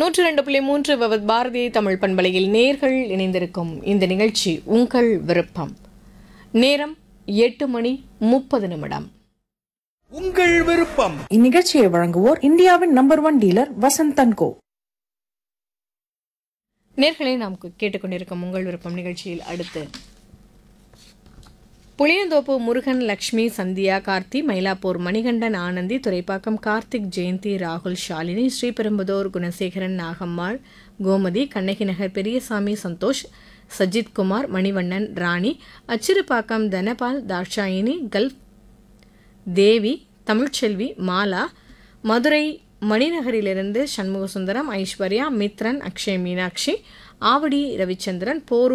நூற்று ரெண்டு புள்ளி மூன்று விவத் பாரதி தமிழ் பண்பலையில் நேர்கள் இணைந்திருக்கும் இந்த நிகழ்ச்சி உங்கள் விருப்பம் நேரம் எட்டு மணி முப்பது நிமிடம் உங்கள் விருப்பம் இந்நிகழ்ச்சியை வழங்குவோர் இந்தியாவின் number one dealer Vasanth and co நேர்களை நாம் கு- கேட்டுக்கொண்டிருக்கும் உங்கள் விருப்பம் நிகழ்ச்சியில் அடுத்து புளியந்தோப்பு முருகன் லக்ஷ்மி சந்தியா கார்த்தி மயிலாப்பூர் மணிகண்டன் ஆனந்தி துரைப்பாக்கம் கார்த்திக் ஜெயந்தி ராகுல் ஷாலினி ஸ்ரீபெரும்புதூர் குணசேகரன் நாகம்மாள் கோமதி கண்ணகி நகர் பெரியசாமி சந்தோஷ் சஜித் குமார் மணிவண்ணன் ராணி அச்சிறுபாக்கம் தனபால் தாட்சாயினி கல்ஃப் தேவி தமிழ்ச்செல்வி மாலா மதுரை மணிநகரிலிருந்து சண்முகசுந்தரம் ஐஸ்வர்யா மித்ரன் அக்ஷய் மீனாட்சி ஆவடி ரவிச்சந்திரன் போரூர்